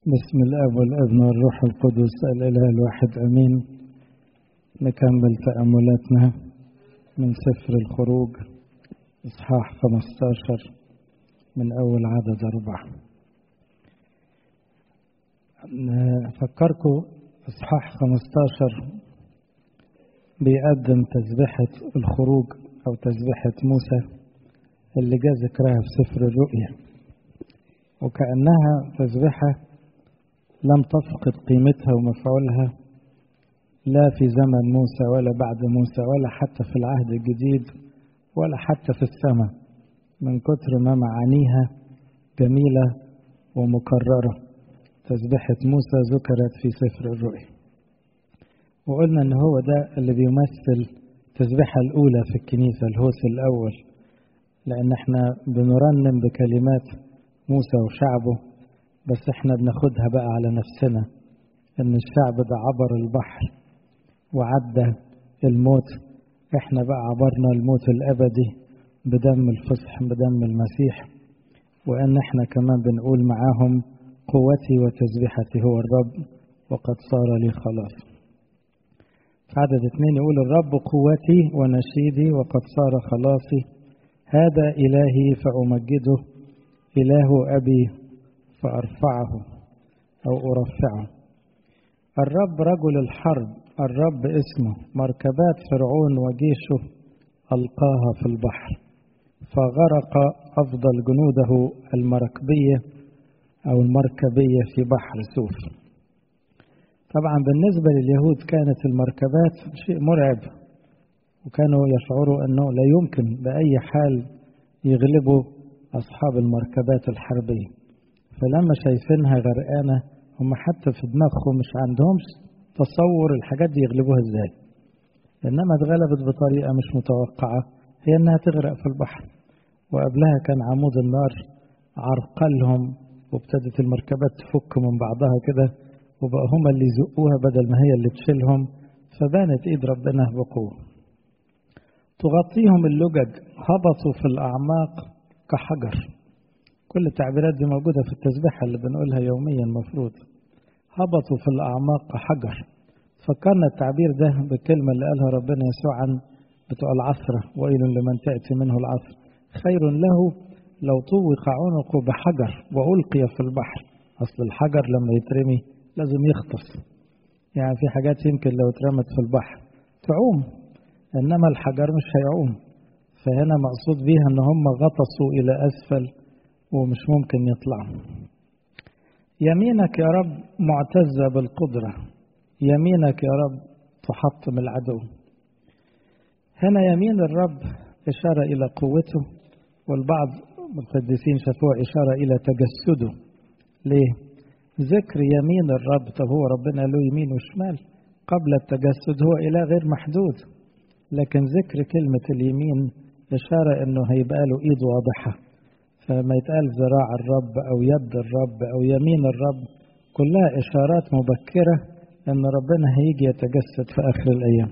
بسم الاب والابن والروح القدس الاله الواحد امين نكمل تاملاتنا من سفر الخروج اصحاح 15 من اول عدد اربعه فكركم اصحاح 15 بيقدم تسبحه الخروج او تسبحه موسى اللي جاء ذكرها في سفر الرؤيا وكأنها تسبحة لم تفقد قيمتها ومفعولها لا في زمن موسى ولا بعد موسى ولا حتى في العهد الجديد ولا حتى في السماء من كتر ما معانيها جميلة ومكررة تسبحة موسى ذكرت في سفر الرؤيا وقلنا ان هو ده اللي بيمثل التسبحة الأولى في الكنيسة الهوس الأول لأن احنا بنرنم بكلمات موسى وشعبه بس احنا بناخدها بقى على نفسنا ان الشعب ده عبر البحر وعدى الموت احنا بقى عبرنا الموت الابدي بدم الفصح بدم المسيح وان احنا كمان بنقول معاهم قوتي وتسبيحتي هو الرب وقد صار لي خلاص عدد اثنين يقول الرب قوتي ونشيدي وقد صار خلاصي هذا إلهي فأمجده إله أبي فأرفعه أو أرفعه الرب رجل الحرب الرب اسمه مركبات فرعون وجيشه ألقاها في البحر فغرق أفضل جنوده المركبية أو المركبية في بحر سوف طبعا بالنسبة لليهود كانت المركبات شيء مرعب وكانوا يشعروا أنه لا يمكن بأي حال يغلبوا أصحاب المركبات الحربية فلما شايفينها غرقانة هم حتى في دماغهم مش عندهمش تصور الحاجات دي يغلبوها ازاي إنما اتغلبت بطريقة مش متوقعة هي إنها تغرق في البحر وقبلها كان عمود النار عرقلهم وابتدت المركبات تفك من بعضها كده وبقى هما اللي يزقوها بدل ما هي اللي تشيلهم فبانت ايد ربنا بقوه تغطيهم اللجج هبطوا في الأعماق كحجر كل التعبيرات دي موجودة في التسبيحة اللي بنقولها يوميا المفروض هبطوا في الأعماق كحجر فكرنا التعبير ده بالكلمة اللي قالها ربنا يسوع عن بتوع العصرة ويل لمن تأتي منه العصر خير له لو طوق عنقه بحجر وألقي في البحر أصل الحجر لما يترمي لازم يختص يعني في حاجات يمكن لو اترمت في البحر تعوم إنما الحجر مش هيعوم فهنا مقصود بيها إن هم غطسوا إلى أسفل ومش ممكن يطلعوا يمينك يا رب معتزة بالقدرة يمينك يا رب تحطم العدو هنا يمين الرب إشارة إلى قوته والبعض القديسين شافوها إشارة إلى تجسده ليه؟ ذكر يمين الرب طب هو ربنا له يمين وشمال قبل التجسد هو إله غير محدود لكن ذكر كلمة اليمين إشارة إنه هيبقى له إيد واضحة فما يتقال ذراع الرب أو يد الرب أو يمين الرب كلها إشارات مبكرة إن ربنا هيجي يتجسد في آخر الأيام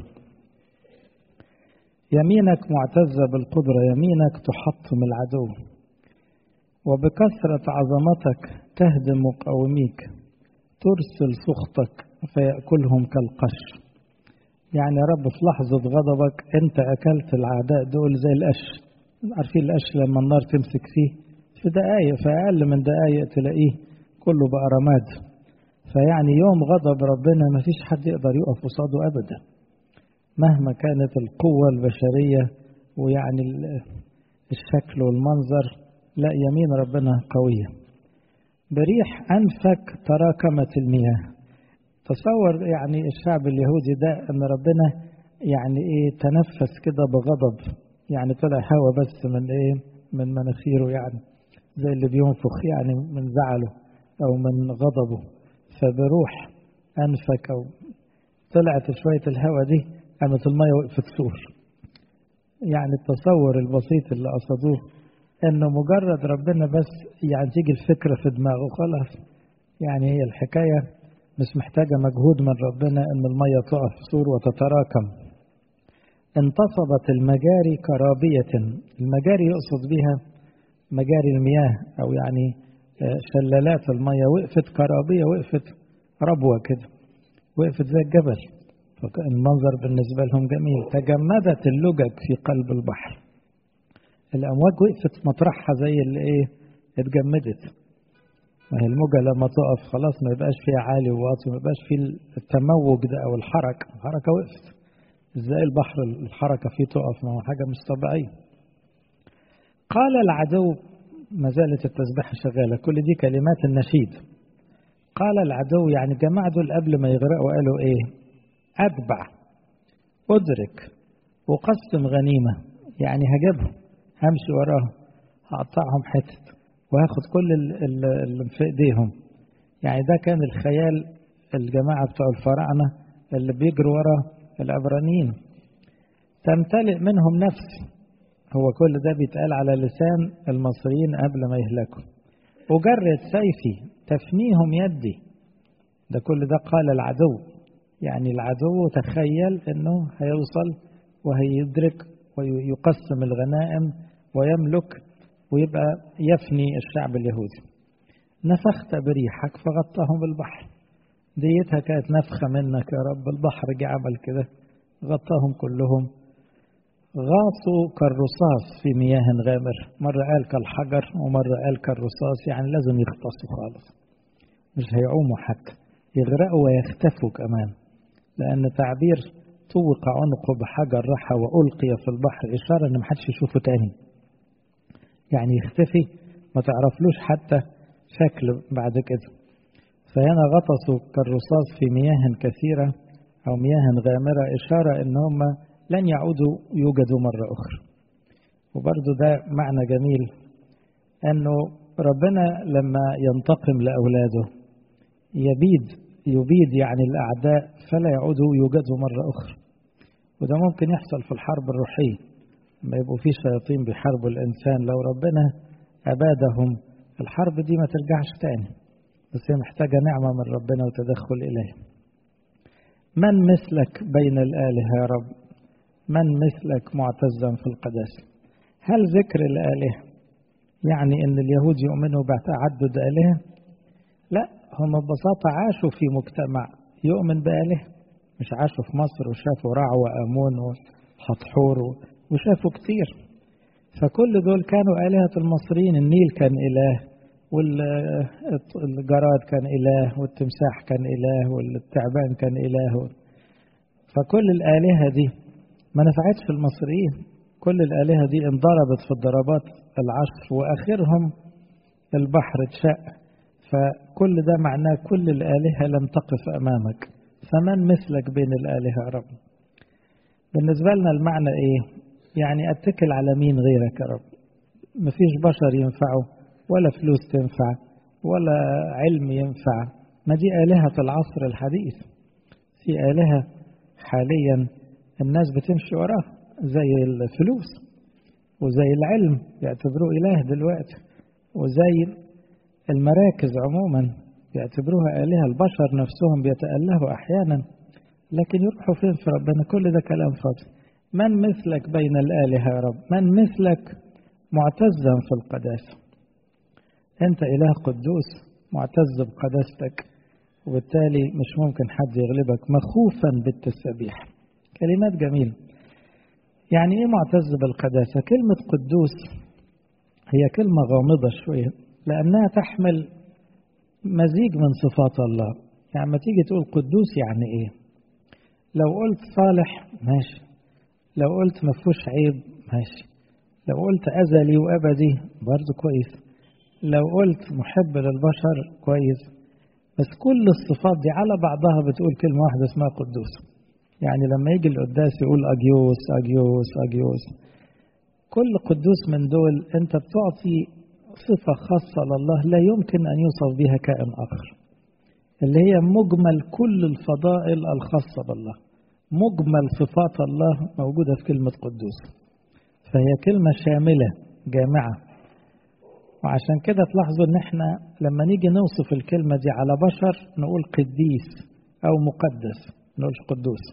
يمينك معتزة بالقدرة يمينك تحطم العدو وبكثرة عظمتك تهدم مقاوميك ترسل سخطك فيأكلهم كالقش يعني يا رب في لحظة غضبك أنت أكلت الأعداء دول زي القش عارفين القش لما النار تمسك فيه في دقايق في أقل من دقايق تلاقيه كله بقى رماد فيعني يوم غضب ربنا ما فيش حد يقدر يقف قصاده أبدا مهما كانت القوة البشرية ويعني الشكل والمنظر لا يمين ربنا قوية بريح أنفك تراكمت المياه تصور يعني الشعب اليهودي ده ان ربنا يعني ايه تنفس كده بغضب يعني طلع هوا بس من ايه من مناخيره يعني زي اللي بينفخ يعني من زعله او من غضبه فبروح انفك او طلعت شويه الهوا دي قامت الميه وقفت سور يعني التصور البسيط اللي قصدوه انه مجرد ربنا بس يعني تيجي الفكره في دماغه خلاص يعني هي الحكايه مش محتاجة مجهود من ربنا إن المية تقف سور وتتراكم انتصبت المجاري كرابية المجاري يقصد بها مجاري المياه أو يعني شلالات المية وقفت كرابية وقفت ربوة كده وقفت زي الجبل فكان المنظر بالنسبة لهم جميل تجمدت اللجج في قلب البحر الأمواج وقفت مطرحها زي اللي إيه اتجمدت ما هي الموجة لما تقف خلاص ما يبقاش فيها عالي وواطي ما يبقاش فيه التموج ده أو الحركة الحركة وقفت ازاي البحر الحركة فيه تقف ما هو حاجة مش طبيعية قال العدو ما زالت التسبيحة شغالة كل دي كلمات النشيد قال العدو يعني جماعة دول قبل ما يغرقوا قالوا ايه أتبع أدرك أقسم غنيمة يعني هجيبهم همشي وراهم هقطعهم حتت وهاخد كل اللي في ايديهم يعني ده كان الخيال الجماعة بتوع الفراعنة اللي بيجروا ورا العبرانيين تمتلئ منهم نفس هو كل ده بيتقال على لسان المصريين قبل ما يهلكوا أجرد سيفي تفنيهم يدي ده كل ده قال العدو يعني العدو تخيل انه هيوصل وهيدرك ويقسم الغنائم ويملك ويبقى يفني الشعب اليهودي نفخت بريحك فغطاهم البحر ديتها كانت نفخة منك يا رب البحر جه عمل كده غطاهم كلهم غاصوا كالرصاص في مياه غامر مرة قال كالحجر ومرة قال كالرصاص يعني لازم يغطسوا خالص مش هيعوموا حتى يغرقوا ويختفوا كمان لأن تعبير طوق عنقه بحجر رحى وألقي في البحر إشارة إن محدش يشوفه تاني يعني يختفي ما تعرفلوش حتى شكل بعد كده فهنا غطسوا كالرصاص في مياه كثيرة أو مياه غامرة إشارة إن هم لن يعودوا يوجدوا مرة أخرى وبرضو ده معنى جميل أنه ربنا لما ينتقم لأولاده يبيد يبيد يعني الأعداء فلا يعودوا يوجدوا مرة أخرى وده ممكن يحصل في الحرب الروحية لما يبقوا في شياطين بيحاربوا الإنسان لو ربنا أبادهم الحرب دي ما ترجعش تاني بس هي محتاجة نعمة من ربنا وتدخل إليه من مثلك بين الآلهة يا رب من مثلك معتزا في القداسة هل ذكر الآلهة يعني أن اليهود يؤمنوا بتعدد آلهة لا هم ببساطة عاشوا في مجتمع يؤمن بآلهة مش عاشوا في مصر وشافوا رع وأمون وحتحور وشافوا كتير فكل دول كانوا آلهة المصريين النيل كان إله والجراد كان إله والتمساح كان إله والتعبان كان إله فكل الآلهة دي ما نفعتش المصريين كل الآلهة دي انضربت في الضربات العشر وآخرهم البحر اتشق فكل ده معناه كل الآلهة لم تقف أمامك فمن مثلك بين الآلهة يا رب بالنسبة لنا المعنى إيه يعني أتكل على مين غيرك يا رب مفيش بشر ينفعوا ولا فلوس تنفع ولا علم ينفع ما دي آلهة العصر الحديث في آلهة حاليا الناس بتمشي وراها زي الفلوس وزي العلم يعتبروه إله دلوقتي وزي المراكز عموما يعتبروها آلهة البشر نفسهم بيتألهوا أحيانا لكن يروحوا فين في ربنا كل ده كلام فاضي من مثلك بين الآلهة يا رب من مثلك معتزا في القداسة أنت إله قدوس معتز بقداستك وبالتالي مش ممكن حد يغلبك مخوفا بالتسبيح كلمات جميلة يعني إيه معتز بالقداسة كلمة قدوس هي كلمة غامضة شوية لأنها تحمل مزيج من صفات الله يعني ما تيجي تقول قدوس يعني إيه لو قلت صالح ماشي لو قلت ما فيهوش عيب ماشي لو قلت أزلي وأبدي برضه كويس لو قلت محب للبشر كويس بس كل الصفات دي على بعضها بتقول كلمة واحدة اسمها قدوس يعني لما يجي القداس يقول أجيوس أجيوس أجيوس كل قدوس من دول أنت بتعطي صفة خاصة لله لا يمكن أن يوصف بها كائن آخر اللي هي مجمل كل الفضائل الخاصة بالله مجمل صفات الله موجودة في كلمة قدوس فهي كلمة شاملة جامعة وعشان كده تلاحظوا ان احنا لما نيجي نوصف الكلمة دي على بشر نقول قديس او مقدس نقولش قدوس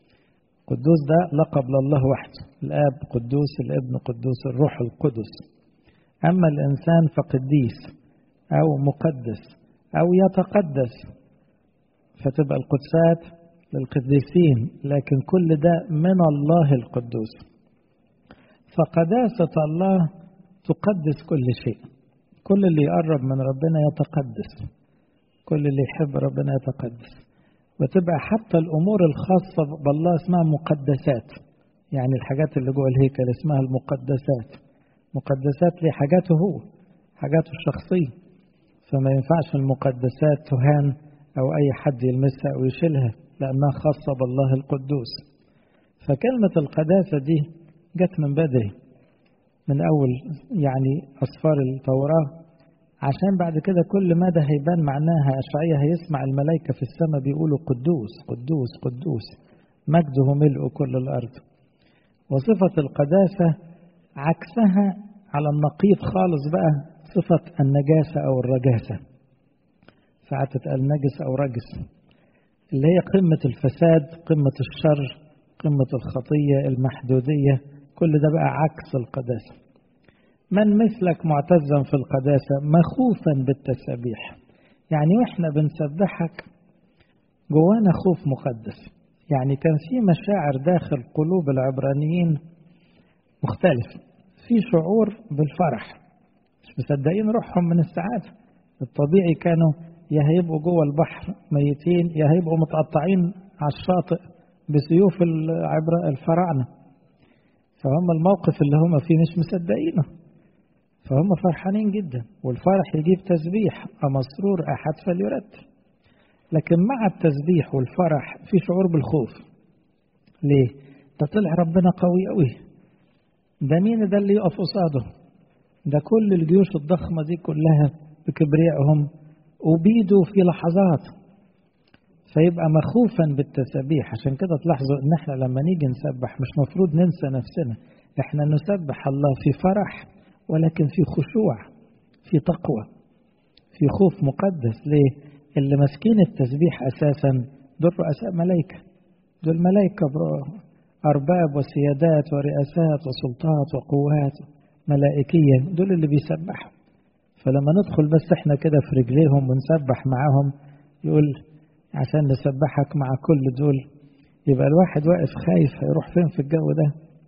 قدوس ده لقب لله وحده الاب قدوس الابن قدوس الروح القدس اما الانسان فقديس أو مقدس أو يتقدس فتبقى القدسات للقديسين لكن كل ده من الله القدوس فقداسة الله تقدس كل شيء كل اللي يقرب من ربنا يتقدس كل اللي يحب ربنا يتقدس وتبقى حتى الأمور الخاصة بالله اسمها مقدسات يعني الحاجات اللي جوه الهيكل اسمها المقدسات مقدسات ليه حاجاته هو حاجاته الشخصية فما ينفعش المقدسات تهان أو أي حد يلمسها أو يشيلها لأنها خاصة بالله القدوس فكلمة القداسة دي جت من بدري من أول يعني أسفار التوراة عشان بعد كده كل مدى هيبان معناها أشعية هيسمع الملائكة في السماء بيقولوا قدوس قدوس قدوس مجده ملء كل الأرض وصفة القداسة عكسها على النقيض خالص بقى صفة النجاسة أو الرجاسة ساعات تتقال نجس أو رجس اللي هي قمة الفساد قمة الشر قمة الخطية المحدودية كل ده بقى عكس القداسة من مثلك معتزا في القداسة مخوفا بالتسابيح يعني واحنا بنسبحك جوانا خوف مقدس يعني كان في مشاعر داخل قلوب العبرانيين مختلف في شعور بالفرح مش مصدقين روحهم من السعادة الطبيعي كانوا يا هيبقوا جوه البحر ميتين يا هيبقوا متقطعين على الشاطئ بسيوف العبر الفراعنة فهم الموقف اللي هم فيه مش مصدقينه فهم فرحانين جدا والفرح يجيب تسبيح مسرور أحد فليرتل لكن مع التسبيح والفرح في شعور بالخوف ليه؟ ده طلع ربنا قوي قوي ده مين ده اللي يقف قصاده ده كل الجيوش الضخمة دي كلها بكبريائهم أبيدوا في لحظات فيبقى مخوفا بالتسابيح عشان كده تلاحظوا ان احنا لما نيجي نسبح مش مفروض ننسى نفسنا احنا نسبح الله في فرح ولكن في خشوع في تقوى في خوف مقدس ليه اللي ماسكين التسبيح اساسا دول رؤساء ملائكه دول ملائكه ارباب وسيادات ورئاسات وسلطات وقوات ملائكيه دول اللي بيسبحوا فلما ندخل بس احنا كده في رجليهم ونسبح معاهم يقول عشان نسبحك مع كل دول يبقى الواحد واقف خايف هيروح فين في الجو ده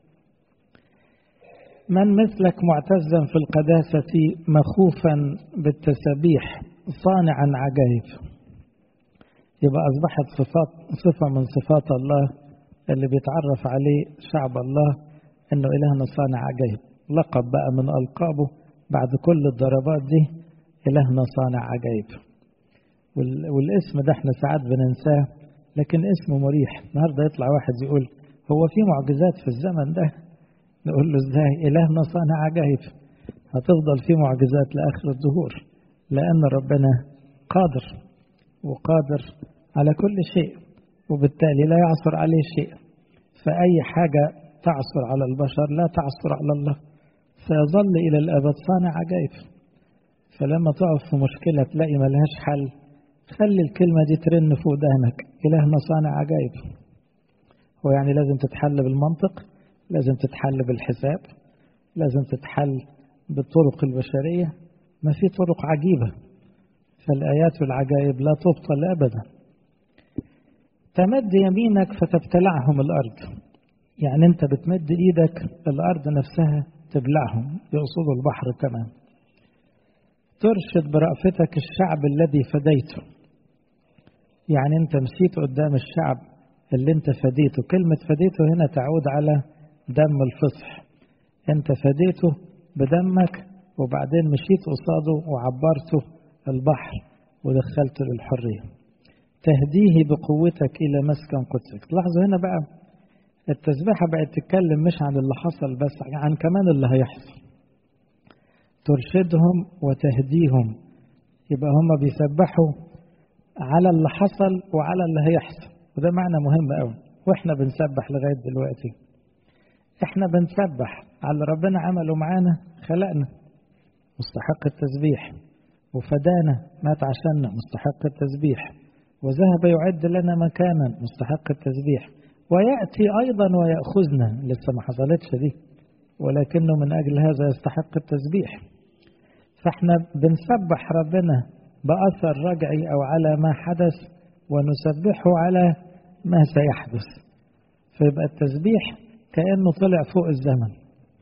من مثلك معتزا في القداسة مخوفا بالتسبيح صانعا عجائب يبقى أصبحت صفات صفة من صفات الله اللي بيتعرف عليه شعب الله إنه إلهنا صانع عجائب لقب بقى من ألقابه بعد كل الضربات دي إلهنا صانع عجائب والاسم ده احنا ساعات بننساه لكن اسمه مريح النهارده يطلع واحد يقول هو في معجزات في الزمن ده نقول له ازاي إلهنا صانع عجائب هتفضل في معجزات لآخر الظهور لأن ربنا قادر وقادر على كل شيء وبالتالي لا يعصر عليه شيء فأي حاجة تعصر على البشر لا تعصر على الله سيظل إلى الأبد صانع عجائب فلما تقف في مشكلة تلاقي ملهاش حل خلي الكلمة دي ترن في ودانك إلهنا صانع عجائب هو يعني لازم تتحل بالمنطق لازم تتحل بالحساب لازم تتحل بالطرق البشرية ما في طرق عجيبة فالآيات والعجائب لا تبطل أبدا تمد يمينك فتبتلعهم الأرض يعني أنت بتمد إيدك الأرض نفسها تبلعهم يقصدوا البحر كمان ترشد برأفتك الشعب الذي فديته يعني أنت مشيت قدام الشعب اللي أنت فديته كلمة فديته هنا تعود على دم الفصح أنت فديته بدمك وبعدين مشيت قصاده وعبرته البحر ودخلته للحرية تهديه بقوتك إلى مسكن قدسك لاحظوا هنا بقى التسبيحة بقت تتكلم مش عن اللي حصل بس عن كمان اللي هيحصل ترشدهم وتهديهم يبقى هم بيسبحوا على اللي حصل وعلى اللي هيحصل وده معنى مهم قوي واحنا بنسبح لغاية دلوقتي احنا بنسبح على اللي ربنا عمله معانا خلقنا مستحق التسبيح وفدانا مات عشاننا مستحق التسبيح وذهب يعد لنا مكانا مستحق التسبيح ويأتي أيضا ويأخذنا لسه ما حصلتش دي ولكنه من أجل هذا يستحق التسبيح فاحنا بنسبح ربنا بأثر رجعي أو على ما حدث ونسبحه على ما سيحدث فيبقى التسبيح كأنه طلع فوق الزمن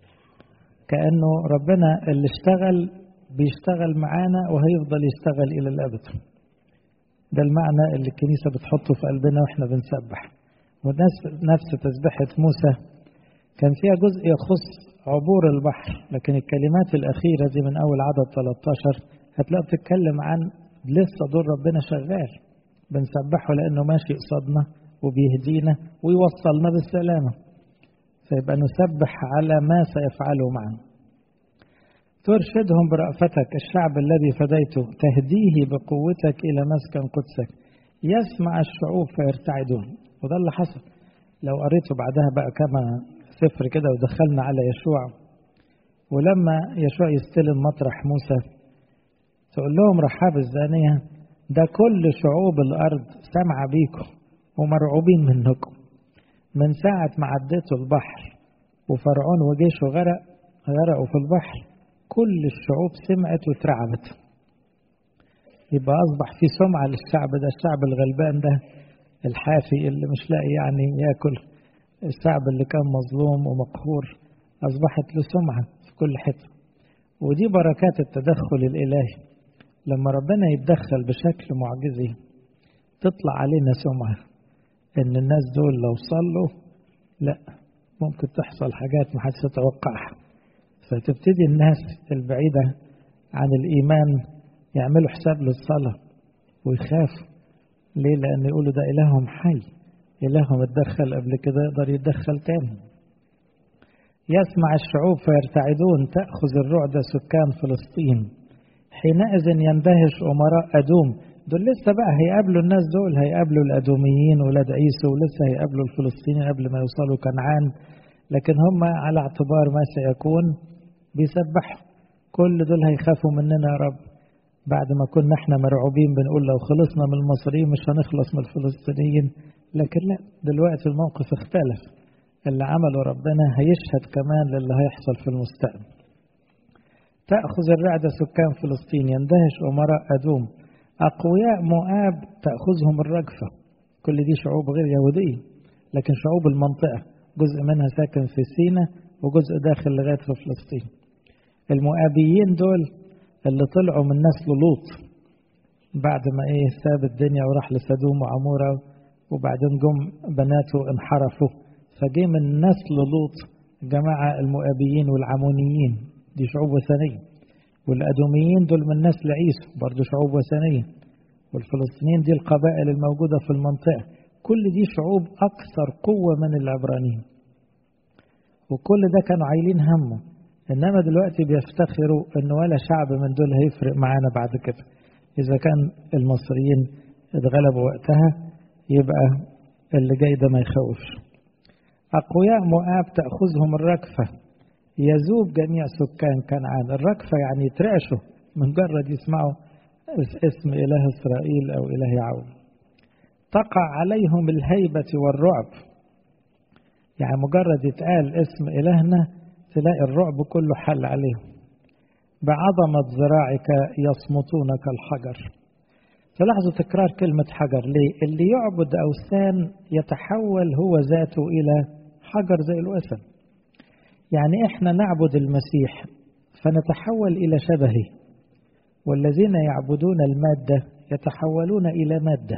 كأنه ربنا اللي اشتغل بيشتغل معانا وهيفضل يشتغل إلى الأبد ده المعنى اللي الكنيسة بتحطه في قلبنا وإحنا بنسبح ونفس تسبحة موسى كان فيها جزء يخص عبور البحر لكن الكلمات الأخيرة دي من أول عدد 13 هتلاقي بتتكلم عن لسه دور ربنا شغال بنسبحه لأنه ماشي قصادنا وبيهدينا ويوصلنا بالسلامة فيبقى نسبح على ما سيفعله معنا ترشدهم برأفتك الشعب الذي فديته تهديه بقوتك إلى مسكن قدسك يسمع الشعوب فيرتعدون وده اللي حصل لو قريته بعدها بقى كما سفر كده ودخلنا على يشوع ولما يشوع يستلم مطرح موسى تقول لهم رحاب الزانية ده كل شعوب الأرض سامعة بيكم ومرعوبين منكم من ساعة ما عديتوا البحر وفرعون وجيشه غرق غرقوا في البحر كل الشعوب سمعت واترعبت يبقى أصبح في سمعة للشعب ده الشعب الغلبان ده الحافي اللي مش لاقي يعني ياكل الشعب اللي كان مظلوم ومقهور أصبحت له سمعة في كل حتة ودي بركات التدخل الإلهي لما ربنا يتدخل بشكل معجزي تطلع علينا سمعة إن الناس دول لو صلوا لا ممكن تحصل حاجات ما حدش يتوقعها فتبتدي الناس البعيدة عن الإيمان يعملوا حساب للصلاة ويخافوا ليه؟ لأن يقولوا ده إلههم حي إلههم اتدخل قبل كده يقدر يتدخل تاني يسمع الشعوب فيرتعدون تأخذ الرعد سكان فلسطين حينئذ يندهش أمراء أدوم دول لسه بقى هيقابلوا الناس دول هيقابلوا الأدوميين ولاد عيسو ولسه هيقابلوا الفلسطينيين قبل ما يوصلوا كنعان لكن هم على اعتبار ما سيكون بيسبحوا كل دول هيخافوا مننا يا رب بعد ما كنا احنا مرعوبين بنقول لو خلصنا من المصريين مش هنخلص من الفلسطينيين لكن لا دلوقتي الموقف اختلف اللي عمله ربنا هيشهد كمان للي هيحصل في المستقبل تأخذ الرعدة سكان فلسطين يندهش أمراء أدوم أقوياء مؤاب تأخذهم الرجفة كل دي شعوب غير يهودية لكن شعوب المنطقة جزء منها ساكن في سينا وجزء داخل لغاية في فلسطين المؤابيين دول اللي طلعوا من نسل لوط بعد ما ايه ساب الدنيا وراح لسدوم وعمورة وبعدين جم بناته انحرفوا فجه من نسل لوط جماعة المؤابيين والعمونيين دي شعوب وثنية والأدوميين دول من نسل عيسو برضو شعوب وثنية والفلسطينيين دي القبائل الموجودة في المنطقة كل دي شعوب أكثر قوة من العبرانيين وكل ده كانوا عايلين همه إنما دلوقتي بيفتخروا إن ولا شعب من دول هيفرق معانا بعد كده إذا كان المصريين اتغلبوا وقتها يبقى اللي جاي ده ما يخوفش أقوياء مؤاب تأخذهم الركفة يذوب جميع سكان كنعان الركفة يعني يترعشوا مجرد يسمعوا اسم إله إسرائيل أو إله يعقوب تقع عليهم الهيبة والرعب يعني مجرد يتقال اسم إلهنا تلاقي الرعب كله حل عليهم بعظمة ذراعك يصمتون كالحجر تلاحظوا تكرار كلمة حجر ليه؟ اللي يعبد أوثان يتحول هو ذاته إلى حجر زي الوثن يعني إحنا نعبد المسيح فنتحول إلى شبهه والذين يعبدون المادة يتحولون إلى مادة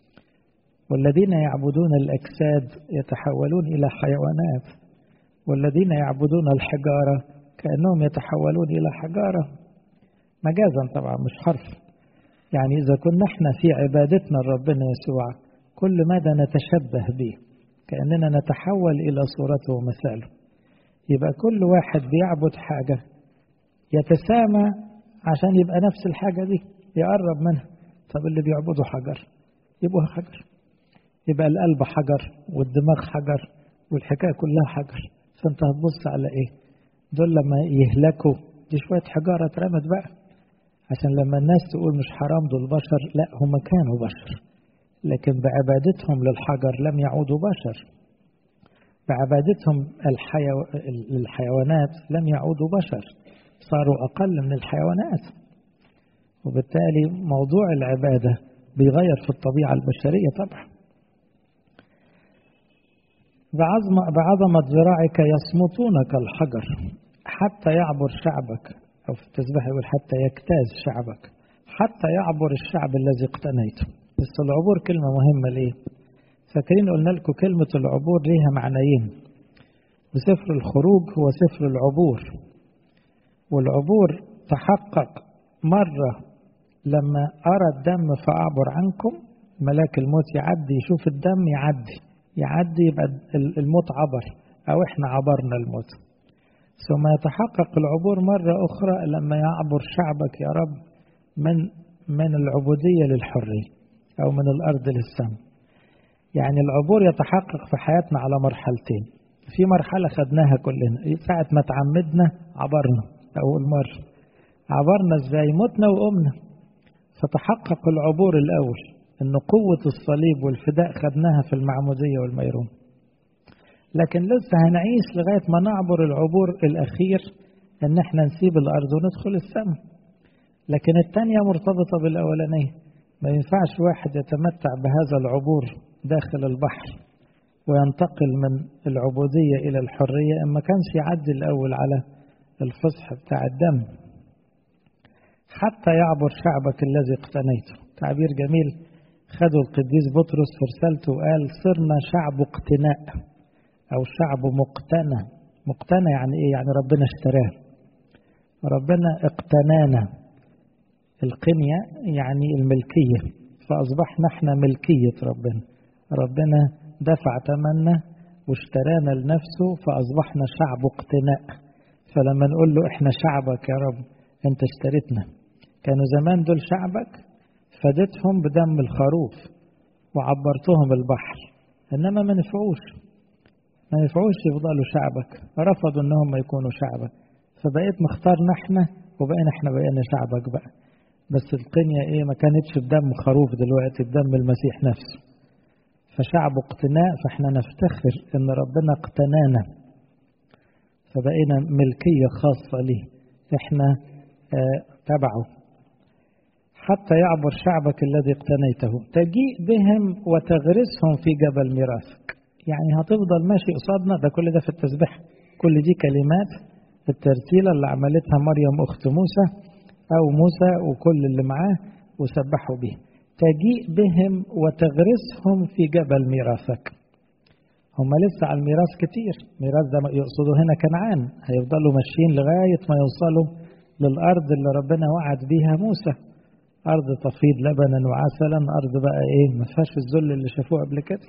والذين يعبدون الأجساد يتحولون إلى حيوانات والذين يعبدون الحجارة كأنهم يتحولون إلى حجارة مجازا طبعا مش حرف يعني إذا كنا احنا في عبادتنا لربنا يسوع كل مدى نتشبه به كأننا نتحول إلى صورته ومثاله يبقى كل واحد بيعبد حاجة يتسامى عشان يبقى نفس الحاجة دي يقرب منها طب اللي بيعبدوا حجر يبقوا حجر يبقى القلب حجر والدماغ حجر والحكاية كلها حجر فانت هتبص على ايه دول لما يهلكوا دي شوية حجارة اترمت بقى عشان لما الناس تقول مش حرام دول بشر لا هم كانوا بشر لكن بعبادتهم للحجر لم يعودوا بشر بعبادتهم الحيو... للحيوانات لم يعودوا بشر صاروا أقل من الحيوانات وبالتالي موضوع العبادة بيغير في الطبيعة البشرية طبعا بعظمة, بعظمة ذراعك يصمتون كالحجر حتى يعبر شعبك أو في التسبيح يقول حتى يجتاز شعبك حتى يعبر الشعب الذي اقتنيته بس العبور كلمة مهمة ليه فاكرين قلنا لكم كلمة العبور ليها معنيين وسفر الخروج هو سفر العبور والعبور تحقق مرة لما أرى الدم فأعبر عنكم ملاك الموت يعدي يشوف الدم يعدي يعدي يبقى الموت عبر أو إحنا عبرنا الموت ثم يتحقق العبور مرة أخرى لما يعبر شعبك يا رب من من العبودية للحرية أو من الأرض للسماء يعني العبور يتحقق في حياتنا على مرحلتين في مرحلة خدناها كلنا ساعة ما تعمدنا عبرنا أول مرة عبرنا ازاي متنا وقمنا فتحقق العبور الأول أن قوة الصليب والفداء خدناها في المعمودية والميرون لكن لسه هنعيش لغاية ما نعبر العبور الأخير أن احنا نسيب الأرض وندخل السماء لكن الثانية مرتبطة بالأولانية ما ينفعش واحد يتمتع بهذا العبور داخل البحر وينتقل من العبودية إلى الحرية إن ما كانش يعدي الأول على الفصح بتاع الدم حتى يعبر شعبك الذي اقتنيته تعبير جميل خدوا القديس بطرس في رسالته وقال صرنا شعب اقتناء أو شعب مقتنى مقتنى يعني إيه يعني ربنا اشتراه ربنا اقتنانا القنية يعني الملكية فأصبحنا احنا ملكية ربنا ربنا دفع ثمننا واشترانا لنفسه فأصبحنا شعب اقتناء فلما نقول له احنا شعبك يا رب انت اشتريتنا كانوا زمان دول شعبك فدتهم بدم الخروف وعبرتهم البحر انما ما نفعوش ما نفعوش يفضلوا شعبك رفضوا انهم يكونوا شعبك فبقيت مختارنا احنا وبقينا احنا بقينا شعبك بقى بس القنية ايه ما كانتش بدم خروف دلوقتي بدم المسيح نفسه فشعب اقتناء فاحنا نفتخر ان ربنا اقتنانا فبقينا ملكية خاصة ليه احنا اه تبعه حتى يعبر شعبك الذي اقتنيته تجيء بهم وتغرسهم في جبل ميراثك يعني هتفضل ماشي قصادنا ده كل ده في التسبيح كل دي كلمات الترتيلة اللي عملتها مريم أخت موسى أو موسى وكل اللي معاه وسبحوا به تجيء بهم وتغرسهم في جبل ميراثك هم لسه على الميراث كتير ميراث ده يقصدوا هنا كنعان هيفضلوا ماشيين لغاية ما يوصلوا للأرض اللي ربنا وعد بيها موسى أرض تفيض لبنا وعسلا أرض بقى إيه ما فيهاش الذل اللي شافوه قبل كده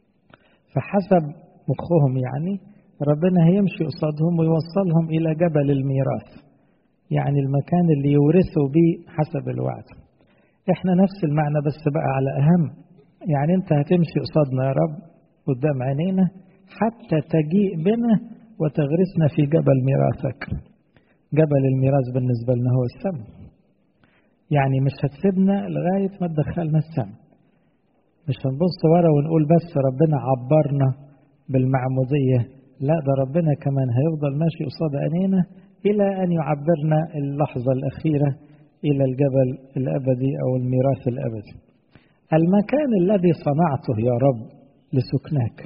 فحسب مخهم يعني ربنا هيمشي قصادهم ويوصلهم إلى جبل الميراث يعني المكان اللي يورثوا بيه حسب الوعد احنا نفس المعنى بس بقى على أهم يعني انت هتمشي قصادنا يا رب قدام عينينا حتى تجيء بنا وتغرسنا في جبل ميراثك جبل الميراث بالنسبة لنا هو السماء يعني مش هتسيبنا لغاية ما تدخلنا السماء مش هنبص ورا ونقول بس ربنا عبرنا بالمعمودية لا ده ربنا كمان هيفضل ماشي قصاد عينينا إلى أن يعبرنا اللحظة الأخيرة إلى الجبل الأبدي أو الميراث الأبدي المكان الذي صنعته يا رب لسكناك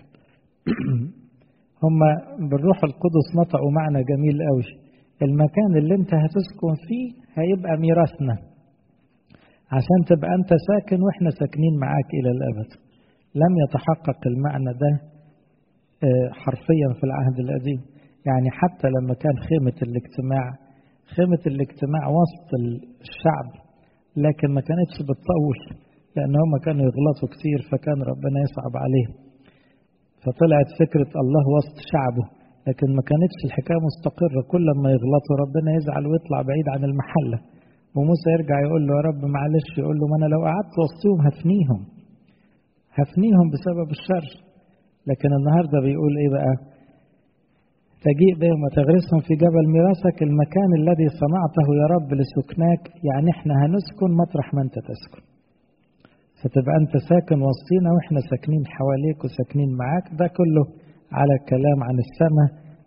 هم بالروح القدس نطقوا معنى جميل قوي المكان اللي انت هتسكن فيه هيبقى ميراثنا عشان تبقى انت ساكن واحنا ساكنين معاك الى الابد لم يتحقق المعنى ده حرفيا في العهد القديم يعني حتى لما كان خيمة الاجتماع خيمة الاجتماع وسط الشعب لكن ما كانتش بتطول لأن هم كانوا يغلطوا كتير فكان ربنا يصعب عليهم فطلعت فكرة الله وسط شعبه لكن ما كانتش الحكاية مستقرة كل ما يغلطوا ربنا يزعل ويطلع بعيد عن المحلة وموسى يرجع يقول له يا رب معلش يقول له ما أنا لو قعدت وسطهم هفنيهم هفنيهم بسبب الشر لكن النهارده بيقول ايه بقى تجيء بهم وتغرسهم في جبل ميراثك المكان الذي صنعته يا رب لسكناك يعني احنا هنسكن مطرح ما انت تسكن فتبقى انت ساكن وسطينا واحنا ساكنين حواليك وساكنين معاك ده كله على الكلام عن السماء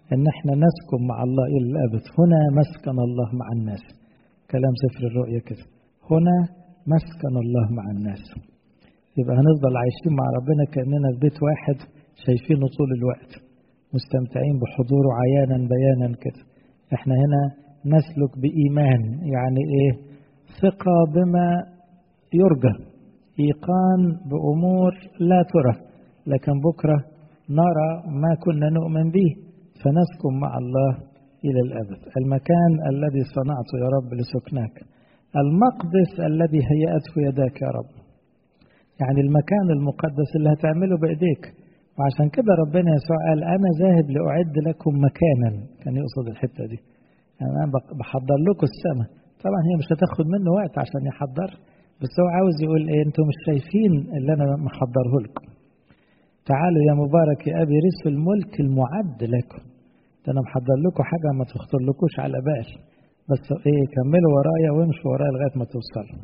ان احنا نسكن مع الله الى الابد هنا مسكن الله مع الناس كلام سفر الرؤيا كده هنا مسكن الله مع الناس يبقى هنفضل عايشين مع ربنا كاننا في بيت واحد شايفينه طول الوقت مستمتعين بحضوره عيانا بيانا كده احنا هنا نسلك بايمان يعني ايه ثقه بما يرجى ايقان بامور لا ترى لكن بكره نرى ما كنا نؤمن به فنسكن مع الله إلى الأبد المكان الذي صنعته يا رب لسكناك المقدس الذي هيأته يداك يا رب يعني المكان المقدس اللي هتعمله بإيديك وعشان كده ربنا يسوع قال أنا ذاهب لأعد لكم مكانا كان يقصد الحتة دي يعني أنا بحضر لكم السماء طبعا هي مش هتاخد منه وقت عشان يحضر بس هو عاوز يقول ايه انتم مش شايفين اللي انا محضره لكم تعالوا يا مبارك يا ابي رثوا الملك المعد لكم ده انا محضر لكم حاجه ما تخطر لكوش على بال بس ايه كملوا ورايا وامشوا ورايا لغايه ما توصلوا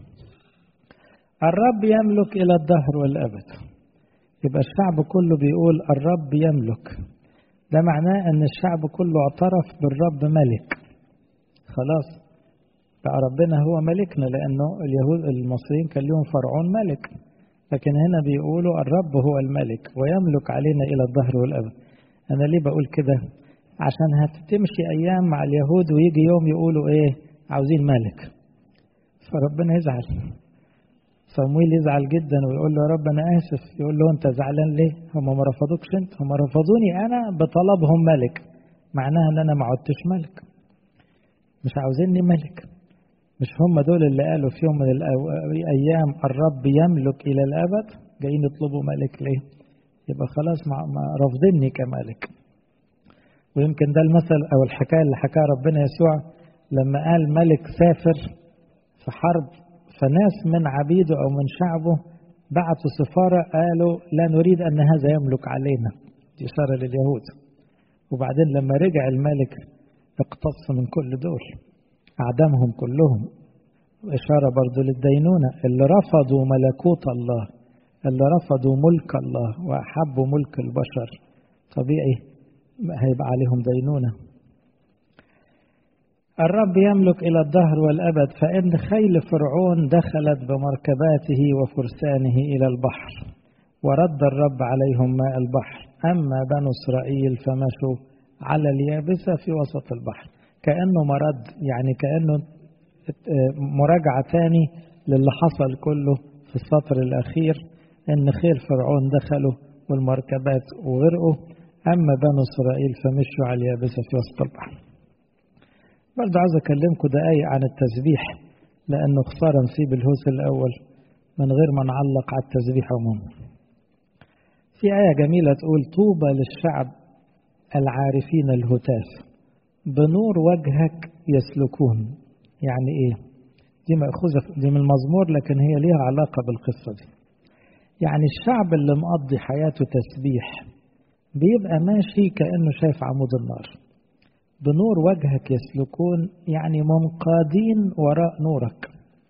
الرب يملك الى الدهر والابد يبقى الشعب كله بيقول الرب يملك ده معناه ان الشعب كله اعترف بالرب ملك خلاص بقى ربنا هو ملكنا لانه اليهود المصريين كان لهم فرعون ملك لكن هنا بيقولوا الرب هو الملك ويملك علينا الى الظهر والابد انا ليه بقول كده عشان هتمشي ايام مع اليهود ويجي يوم يقولوا ايه عاوزين ملك فربنا يزعل صمويل يزعل جدا ويقول له يا رب انا اسف يقول له انت زعلان ليه هم ما رفضوكش انت هم رفضوني انا بطلبهم ملك معناها ان انا ما عدتش ملك مش عاوزيني ملك مش هم دول اللي قالوا في يوم من الأيام الرب يملك إلى الأبد جايين يطلبوا ملك ليه يبقى خلاص ما رافضيني كملك ويمكن ده المثل أو الحكاية اللي حكاها ربنا يسوع لما قال ملك سافر في حرب فناس من عبيده أو من شعبه بعتوا سفارة قالوا لا نريد أن هذا يملك علينا دي إشارة لليهود وبعدين لما رجع الملك اقتص من كل دول أعدمهم كلهم إشارة برضو للدينونة اللي رفضوا ملكوت الله اللي رفضوا ملك الله وأحبوا ملك البشر طبيعي هيبقى عليهم دينونة الرب يملك إلى الدهر والأبد فإن خيل فرعون دخلت بمركباته وفرسانه إلى البحر ورد الرب عليهم ماء البحر أما بنو إسرائيل فمشوا على اليابسة في وسط البحر كأنه مرد يعني كأنه مراجعة تاني للي حصل كله في السطر الأخير إن خيل فرعون دخلوا والمركبات وغرقوا أما بنو إسرائيل فمشوا على اليابسة في وسط البحر برضه عايز أكلمكم دقايق عن التسبيح لأنه خسارة نسيب الهوس الأول من غير ما نعلق على التسبيح عموما في آية جميلة تقول طوبى للشعب العارفين الهتاف بنور وجهك يسلكون يعني ايه دي مأخوذة دي من المزمور لكن هي ليها علاقة بالقصة دي يعني الشعب اللي مقضي حياته تسبيح بيبقى ماشي كأنه شايف عمود النار بنور وجهك يسلكون يعني منقادين وراء نورك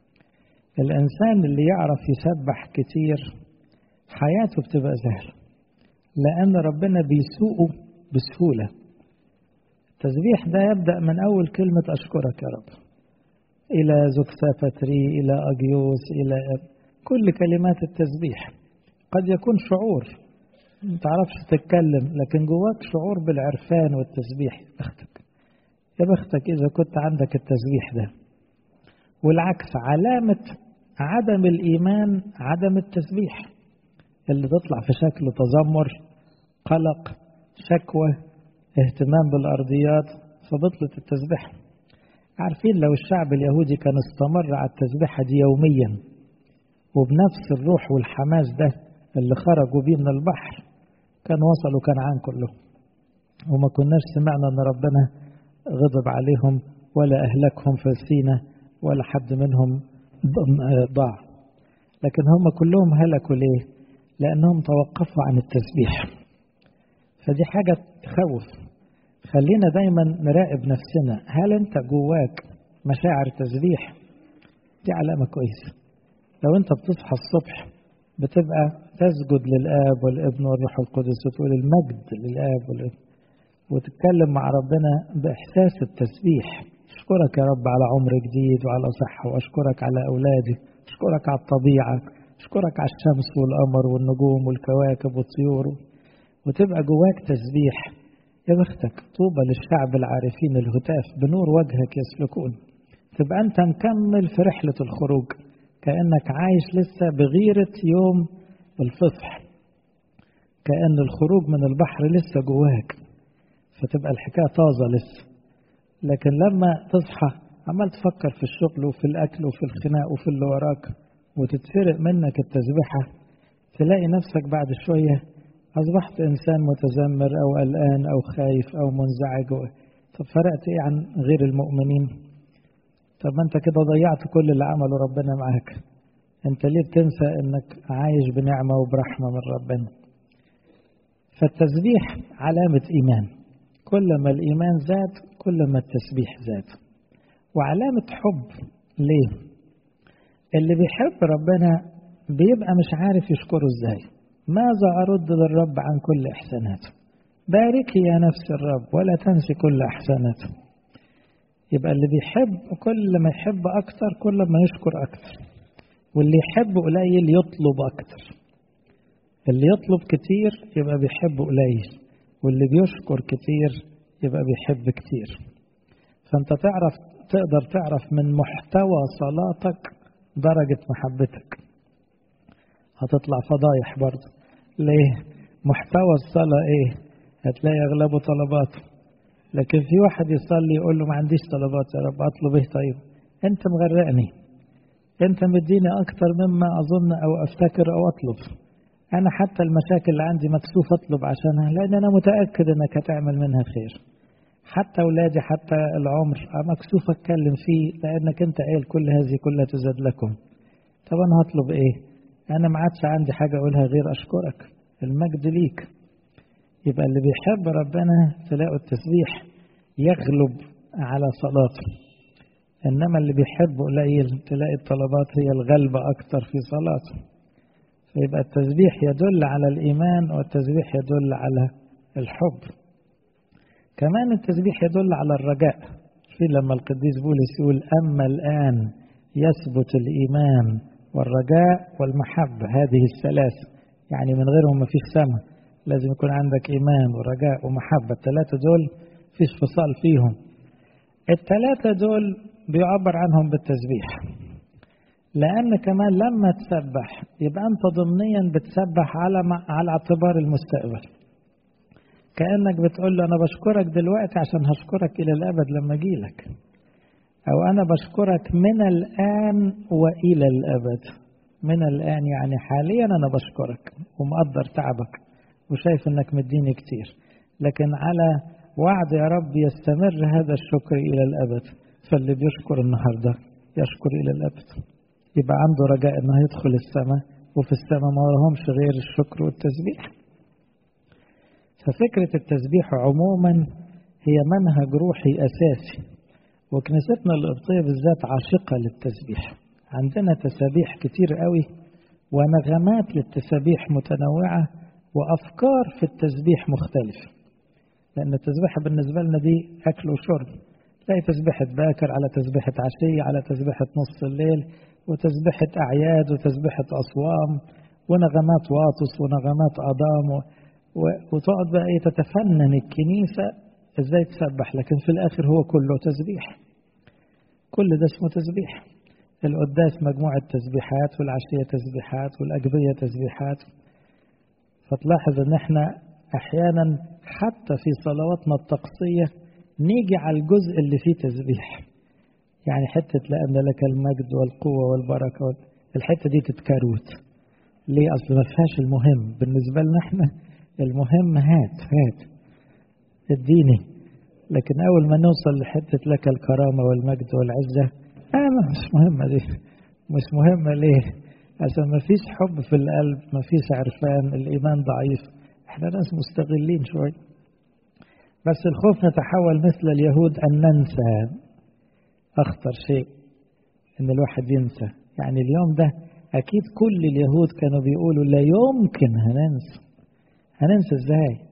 الإنسان اللي يعرف يسبح كتير حياته بتبقى سهلة لأن ربنا بيسوقه بسهولة التسبيح ده يبدأ من أول كلمة أشكرك يا رب إلى زكسافتري إلى أجيوس إلى كل كلمات التسبيح قد يكون شعور ما تعرفش تتكلم لكن جواك شعور بالعرفان والتسبيح يا بختك يا بختك إذا كنت عندك التسبيح ده والعكس علامة عدم الإيمان عدم التسبيح اللي تطلع في شكل تذمر قلق شكوى اهتمام بالأرضيات فبطلت التسبيح عارفين لو الشعب اليهودي كان استمر على التسبيحة دي يوميا وبنفس الروح والحماس ده اللي خرجوا بيه من البحر كان وصلوا كنعان كلهم وما كناش سمعنا ان ربنا غضب عليهم ولا اهلكهم في سينا ولا حد منهم ضاع لكن هم كلهم هلكوا ليه لانهم توقفوا عن التسبيح فدي حاجة تخوف خلينا دايما نراقب نفسنا هل انت جواك مشاعر تسبيح دي علامة كويسة لو انت بتصحى الصبح بتبقى تسجد للآب والابن والروح القدس وتقول المجد للآب والابن وتتكلم مع ربنا بإحساس التسبيح أشكرك يا رب على عمر جديد وعلى صحة وأشكرك على أولادي أشكرك على الطبيعة أشكرك على الشمس والقمر والنجوم والكواكب والطيور وتبقى جواك تسبيح يا بختك طوبى للشعب العارفين الهتاف بنور وجهك يسلكون تبقى أنت مكمل في رحلة الخروج كأنك عايش لسه بغيرة يوم الفصح كأن الخروج من البحر لسه جواك فتبقى الحكاية طازة لسه لكن لما تصحى عمال تفكر في الشغل وفي الأكل وفي الخناق وفي اللي وراك وتتسرق منك التسبيحة تلاقي نفسك بعد شوية أصبحت إنسان متذمر أو قلقان أو خايف أو منزعج طب فرقت إيه عن غير المؤمنين طب ما أنت كده ضيعت كل اللي عمله ربنا معاك أنت ليه بتنسى إنك عايش بنعمة وبرحمة من ربنا فالتسبيح علامة إيمان كل ما الإيمان زاد كل ما التسبيح زاد وعلامة حب ليه؟ اللي بيحب ربنا بيبقى مش عارف يشكره ازاي ماذا أرد للرب عن كل إحساناته باركي يا نفس الرب ولا تنسي كل إحساناته يبقى اللي بيحب كل ما يحب أكتر كل ما يشكر أكتر واللي يحب قليل يطلب أكتر اللي يطلب كتير يبقى بيحب قليل واللي بيشكر كتير يبقى بيحب كتير فأنت تعرف تقدر تعرف من محتوى صلاتك درجة محبتك هتطلع فضايح برضه ليه محتوى الصلاة ايه هتلاقي اغلبه طلبات لكن في واحد يصلي يقول له ما عنديش طلبات يا رب اطلب ايه طيب انت مغرقني انت مديني اكتر مما اظن او افتكر او اطلب انا حتى المشاكل اللي عندي مكسوف اطلب عشانها لان انا متاكد انك هتعمل منها خير حتى اولادي حتى العمر مكسوف اتكلم فيه لانك انت قايل كل هذه كلها تزاد لكم طب انا هطلب ايه انا ما عادش عندي حاجه اقولها غير اشكرك المجد ليك يبقى اللي بيحب ربنا تلاقوا التسبيح يغلب على صلاته انما اللي بيحب قليل تلاقي الطلبات هي الغلبه اكتر في صلاته فيبقى التسبيح يدل على الايمان والتسبيح يدل على الحب كمان التسبيح يدل على الرجاء في لما القديس بولس يقول أما الآن يثبت الإيمان والرجاء والمحبة هذه الثلاث يعني من غيرهم ما فيش سماء لازم يكون عندك إيمان ورجاء ومحبة الثلاثة دول فيش فصال فيهم الثلاثة دول بيعبر عنهم بالتسبيح لأن كمان لما تسبح يبقى أنت ضمنيا بتسبح على على اعتبار المستقبل كأنك بتقول له أنا بشكرك دلوقتي عشان هشكرك إلى الأبد لما أجيلك أو أنا بشكرك من الآن وإلى الأبد من الآن يعني حاليا أنا بشكرك ومقدر تعبك وشايف إنك مديني كتير لكن على وعد يا رب يستمر هذا الشكر إلى الأبد فاللي بيشكر النهاردة يشكر إلى الأبد يبقى عنده رجاء إنه يدخل السماء وفي السماء ما لهمش غير الشكر والتسبيح ففكرة التسبيح عموما هي منهج روحي أساسي وكنيستنا القبطية بالذات عاشقة للتسبيح عندنا تسابيح كتير قوي ونغمات للتسابيح متنوعة وأفكار في التسبيح مختلفة لأن التسبيحة بالنسبة لنا دي أكل وشرب تلاقي تسبيحة باكر على تسبيحة عشية على تسبيحة نص الليل وتسبيحة أعياد وتسبيحة أصوام ونغمات واطس ونغمات أضام و... وتقعد بقى ايه تتفنن الكنيسة ازاي تسبح لكن في الاخر هو كله تسبيح كل ده اسمه تسبيح القداس مجموعة تسبيحات والعشية تسبيحات والأجبية تسبيحات فتلاحظ ان احنا احيانا حتى في صلواتنا الطقسية نيجي على الجزء اللي فيه تسبيح يعني حتة لأن لك المجد والقوة والبركة الحتة دي تتكروت ليه أصل ما فيهاش المهم بالنسبة لنا احنا المهم هات هات اديني لكن أول ما نوصل لحتة لك الكرامة والمجد والعزة آه مش مهمة دي مش مهمة ليه عشان ما فيش حب في القلب ما فيش عرفان الإيمان ضعيف احنا ناس مستغلين شوي بس الخوف نتحول مثل اليهود أن ننسى أخطر شيء إن الواحد ينسى يعني اليوم ده أكيد كل اليهود كانوا بيقولوا لا يمكن هننسى هننسى ازاي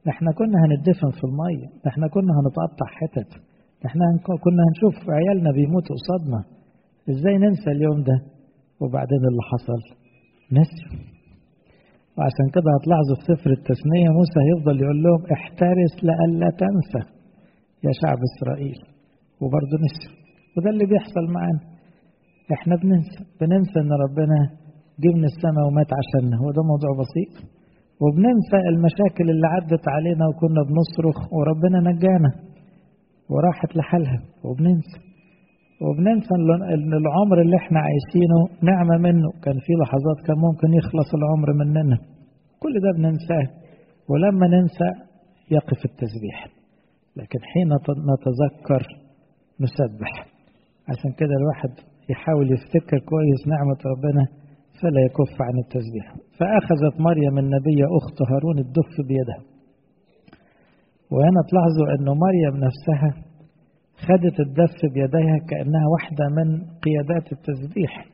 احنا كنا هندفن في المية احنا كنا هنتقطع حتت احنا كنا هنشوف عيالنا بيموتوا قصادنا ازاي ننسى اليوم ده وبعدين اللي حصل نسيوا وعشان كده هتلاحظوا في سفر التثنية موسى هيفضل يقول لهم احترس لئلا تنسى يا شعب إسرائيل وبرضه نسيوا وده اللي بيحصل معانا احنا بننسى بننسى ان ربنا جه من السماء ومات عشاننا هو ده موضوع بسيط وبننسى المشاكل اللي عدت علينا وكنا بنصرخ وربنا نجانا وراحت لحالها وبننسى وبننسى ان العمر اللي احنا عايشينه نعمة منه كان في لحظات كان ممكن يخلص العمر مننا كل ده بننساه ولما ننسى يقف التسبيح لكن حين نتذكر نسبح عشان كده الواحد يحاول يفتكر كويس نعمة ربنا فلا يكف عن التسبيح فأخذت مريم النبية أخت هارون الدف بيدها وهنا تلاحظوا أن مريم نفسها خدت الدف بيديها كأنها واحدة من قيادات التسبيح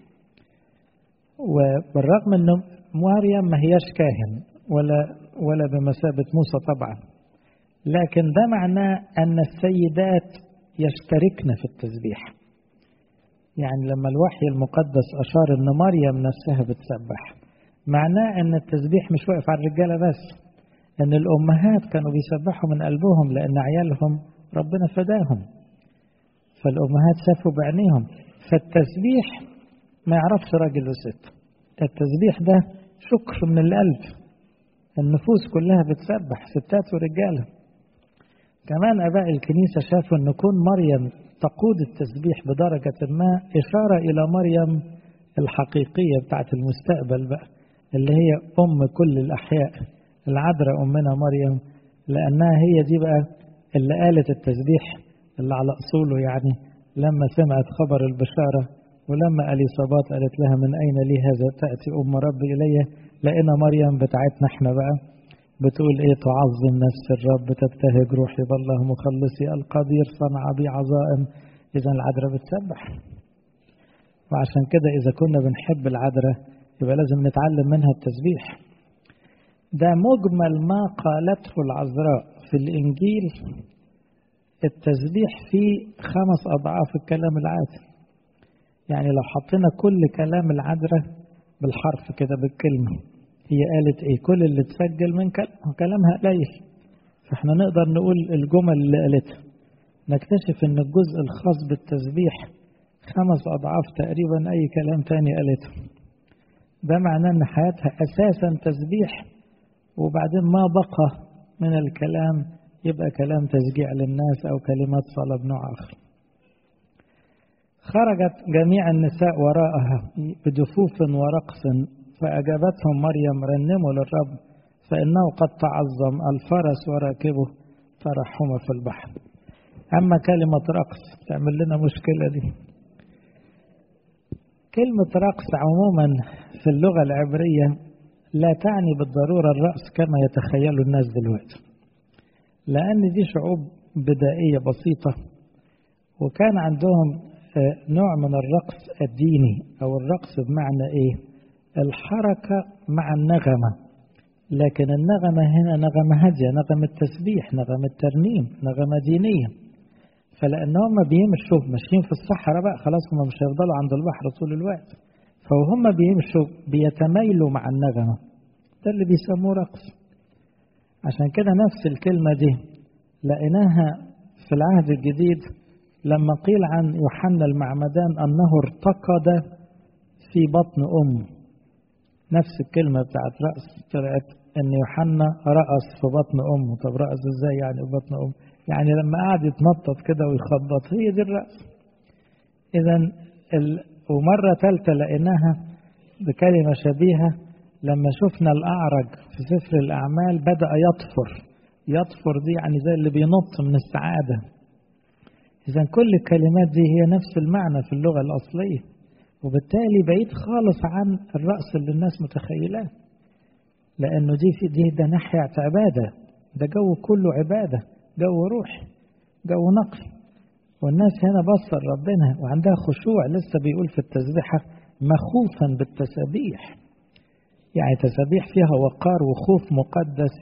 وبالرغم أن مريم ما هياش كاهن ولا ولا بمثابة موسى طبعا لكن ده معناه أن السيدات يشتركن في التسبيح يعني لما الوحي المقدس أشار أن مريم نفسها بتسبح معناه أن التسبيح مش واقف على الرجالة بس أن الأمهات كانوا بيسبحوا من قلبهم لأن عيالهم ربنا فداهم فالأمهات شافوا بعينيهم فالتسبيح ما يعرفش راجل وست التسبيح ده شكر من القلب النفوس كلها بتسبح ستات ورجاله كمان اباء الكنيسه شافوا ان كون مريم تقود التسبيح بدرجه ما اشاره الى مريم الحقيقيه بتاعت المستقبل بقى اللي هي ام كل الاحياء العذراء امنا مريم لانها هي دي بقى اللي قالت التسبيح اللي على اصوله يعني لما سمعت خبر البشاره ولما اليصابات قالت لها من اين لي هذا تاتي ام ربي الي لقينا مريم بتاعتنا احنا بقى بتقول ايه تعظم نفس الرب تبتهج روحي بالله مخلصي القدير صنع بي عظائم اذا العذراء بتسبح وعشان كده اذا كنا بنحب العذراء يبقى لازم نتعلم منها التسبيح ده مجمل ما قالته العذراء في الانجيل التسبيح فيه خمس اضعاف الكلام العادي يعني لو حطينا كل كلام العذراء بالحرف كده بالكلمه هي قالت ايه كل اللي تسجل من كلامها قليل فاحنا نقدر نقول الجمل اللي قالتها نكتشف ان الجزء الخاص بالتسبيح خمس اضعاف تقريبا اي كلام تاني قالته ده معناه ان حياتها اساسا تسبيح وبعدين ما بقى من الكلام يبقى كلام تشجيع للناس او كلمات صلاه بنوع اخر خرجت جميع النساء وراءها بدفوف ورقص فأجابتهم مريم رنموا للرب فإنه قد تعظم الفرس وراكبه ترحم في البحر أما كلمة رقص تعمل لنا مشكلة دي كلمة رقص عموما في اللغة العبرية لا تعني بالضرورة الرأس كما يتخيل الناس دلوقتي لأن دي شعوب بدائية بسيطة وكان عندهم نوع من الرقص الديني أو الرقص بمعنى إيه؟ الحركة مع النغمة لكن النغمة هنا نغمة هادية نغمة تسبيح نغمة ترنيم نغمة دينية فلأن هم بيمشوا ماشيين في الصحراء بقى خلاص هم مش هيفضلوا عند البحر طول الوقت فهم بيمشوا بيتمايلوا مع النغمة ده اللي بيسموه رقص عشان كده نفس الكلمة دي لقيناها في العهد الجديد لما قيل عن يوحنا المعمدان أنه ارتقد في بطن أمه نفس الكلمة بتاعت رأس طلعت إن يوحنا رأس في بطن أمه طب رأس إزاي يعني في بطن أمه يعني لما قعد يتنطط كده ويخبط هي دي الرأس إذا ال... ومرة ثالثة لقيناها بكلمة شبيهة لما شفنا الأعرج في سفر الأعمال بدأ يطفر يطفر دي يعني زي اللي بينط من السعادة إذا كل الكلمات دي هي نفس المعنى في اللغة الأصلية وبالتالي بعيد خالص عن الرأس اللي الناس متخيلاه لأنه دي في دي ده ناحية عبادة ده جو كله عبادة جو روح جو نقي والناس هنا بصر ربنا وعندها خشوع لسه بيقول في التسبيحة مخوفا بالتسابيح يعني تسابيح فيها وقار وخوف مقدس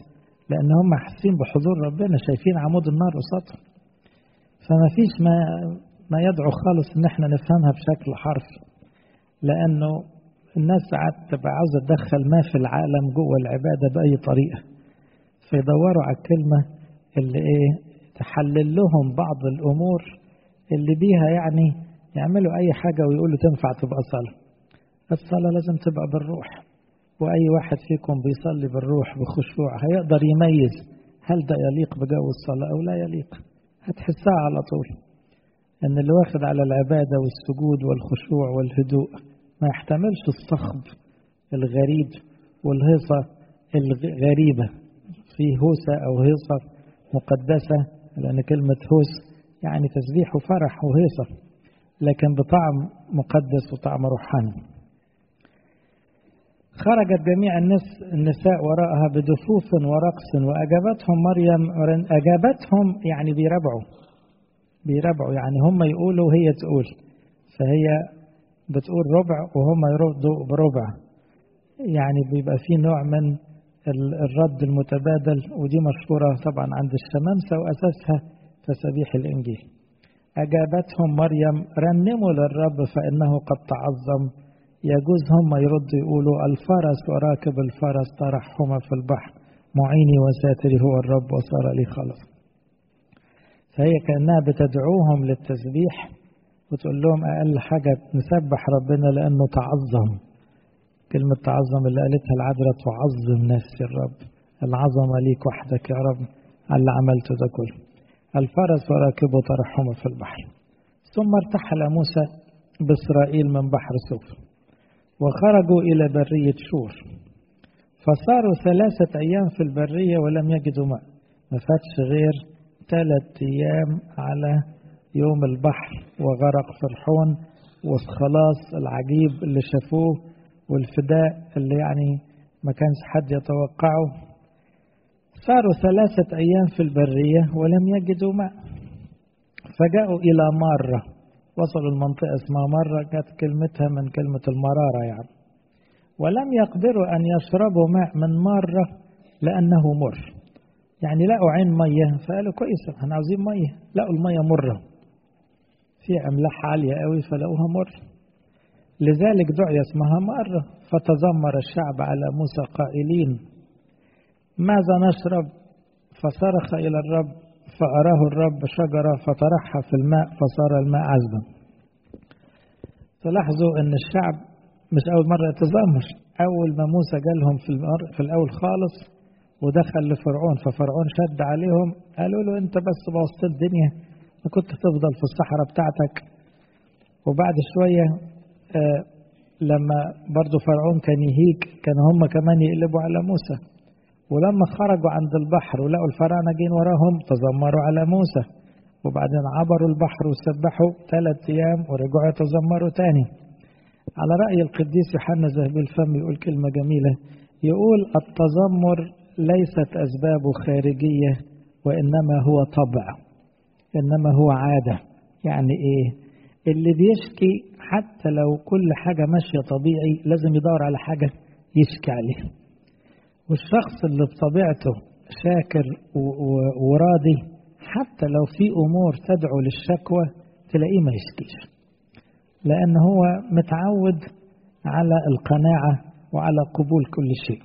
لأن هم حاسين بحضور ربنا شايفين عمود النار قصادهم فما فيش ما ما يدعو خالص ان احنا نفهمها بشكل حرفي لانه الناس ساعات تبقى عاوزه تدخل ما في العالم جوه العباده باي طريقه فيدوروا على الكلمه اللي ايه تحلل لهم بعض الامور اللي بيها يعني يعملوا اي حاجه ويقولوا تنفع تبقى صلاه الصلاه لازم تبقى بالروح واي واحد فيكم بيصلي بالروح بخشوع هيقدر يميز هل ده يليق بجو الصلاه او لا يليق هتحسها على طول ان اللي واخد على العباده والسجود والخشوع والهدوء ما يحتملش الصخب الغريب والهيصه الغريبه في هوسه او هيصه مقدسه لان كلمه هوس يعني تسبيح وفرح وهيصه لكن بطعم مقدس وطعم روحاني خرجت جميع النساء وراءها بدفوف ورقص وأجابتهم مريم أجابتهم يعني بيربعوا بيربعوا يعني هم يقولوا وهي تقول فهي بتقول ربع وهم يردوا بربع يعني بيبقى في نوع من الرد المتبادل ودي مشهورة طبعا عند الشمامسة وأساسها تسابيح الإنجيل أجابتهم مريم رنموا للرب فإنه قد تعظم يجوز هم يردوا يقولوا الفرس وراكب الفرس طرحهما في البحر معيني وساتري هو الرب وصار لي خلص فهي كأنها بتدعوهم للتسبيح وتقول لهم أقل حاجة نسبح ربنا لأنه تعظم كلمة تعظم اللي قالتها العذراء تعظم نفسي الرب العظمة ليك وحدك يا رب على اللي عملته ده كله الفرس وراكبه طرحهما في البحر ثم ارتحل موسى بإسرائيل من بحر سوف وخرجوا إلى برية شور فصاروا ثلاثة أيام في البرية ولم يجدوا ماء ما فاتش غير ثلاثة أيام على يوم البحر وغرق فرحون والخلاص العجيب اللي شافوه والفداء اللي يعني ما كانش حد يتوقعه صاروا ثلاثة أيام في البرية ولم يجدوا ماء فجاءوا إلى مارة وصلوا المنطقة اسمها مرة كانت كلمتها من كلمة المرارة يعني ولم يقدروا أن يشربوا ماء من مرة لأنه مر يعني لقوا عين مية فقالوا كويس احنا عاوزين مية لقوا المية مرة فيها أملاح عالية قوي فلقوها مر لذلك دعي اسمها مرة فتذمر الشعب على موسى قائلين ماذا نشرب فصرخ إلى الرب فأراه الرب شجرة فطرحها في الماء فصار الماء عذبا تلاحظوا أن الشعب مش أول مرة يتذمر أول ما موسى جالهم في, في الأول خالص ودخل لفرعون ففرعون شد عليهم قالوا له أنت بس بوظت الدنيا ما كنت تفضل في الصحراء بتاعتك وبعد شوية آه لما برضو فرعون كان يهيج كانوا هم كمان يقلبوا على موسى ولما خرجوا عند البحر ولقوا الفراعنة جايين وراهم تذمروا على موسى وبعدين عبروا البحر وسبحوا ثلاث أيام ورجعوا يتذمروا تاني على رأي القديس يوحنا ذهبي الفم يقول كلمة جميلة يقول التذمر ليست أسبابه خارجية وإنما هو طبع إنما هو عادة يعني إيه اللي بيشكي حتى لو كل حاجة ماشية طبيعي لازم يدور على حاجة يشكي عليها والشخص اللي بطبيعته شاكر وراضي حتى لو في أمور تدعو للشكوى تلاقيه ما يشكيش لأن هو متعود على القناعة وعلى قبول كل شيء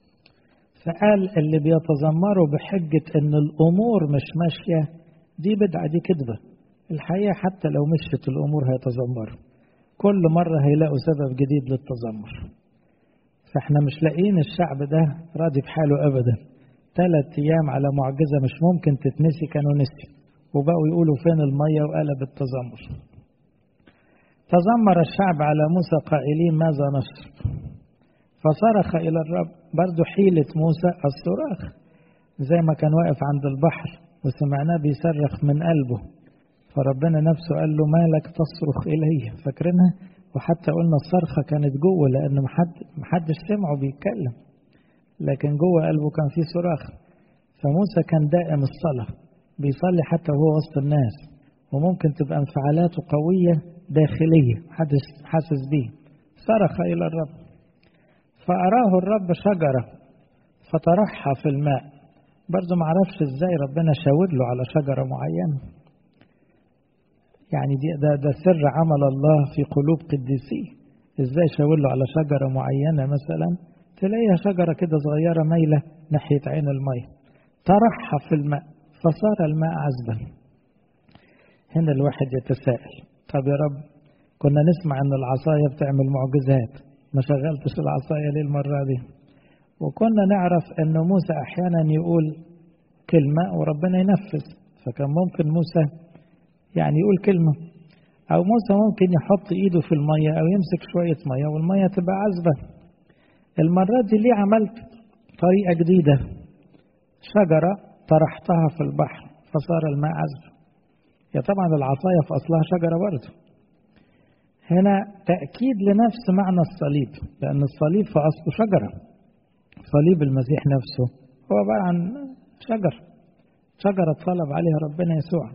فقال اللي بيتذمروا بحجة أن الأمور مش ماشية دي بدعة دي كذبة الحقيقة حتى لو مشيت الأمور هيتذمروا كل مرة هيلاقوا سبب جديد للتذمر فاحنا مش لاقيين الشعب ده راضي بحاله ابدا ثلاث ايام على معجزه مش ممكن تتنسي كانوا نسي وبقوا يقولوا فين الميه وقلب التذمر تذمر الشعب على موسى قائلين ماذا نشرب فصرخ الى الرب برضه حيله موسى الصراخ زي ما كان واقف عند البحر وسمعناه بيصرخ من قلبه فربنا نفسه قال له مالك تصرخ الي فاكرينها وحتى قلنا الصرخة كانت جوه لأن محد محدش سمعه بيتكلم لكن جوه قلبه كان في صراخ فموسى كان دائم الصلاة بيصلي حتى وهو وسط الناس وممكن تبقى انفعالاته قوية داخلية محدش حاسس بيه صرخ إلى الرب فأراه الرب شجرة فطرحها في الماء برضه معرفش ازاي ربنا شاور له على شجرة معينة يعني دي ده, ده سر عمل الله في قلوب قديسيه ازاي شاور له على شجرة معينة مثلا تلاقيها شجرة كده صغيرة مايلة ناحية عين المية طرحها في الماء فصار الماء عذبا هنا الواحد يتساءل طب يا رب كنا نسمع ان العصاية بتعمل معجزات ما شغلتش العصاية ليه المرة دي وكنا نعرف ان موسى احيانا يقول كلمة وربنا ينفذ فكان ممكن موسى يعني يقول كلمة او موسى ممكن يحط ايده في المية او يمسك شوية مية والمية تبقى عذبة المرة دي ليه عملت طريقة جديدة شجرة طرحتها في البحر فصار الماء عذب يا طبعا العصاية في أصلها شجرة برضه هنا تأكيد لنفس معنى الصليب لأن الصليب في أصله شجرة صليب المسيح نفسه هو عبارة عن شجر شجرة طلب عليها ربنا يسوع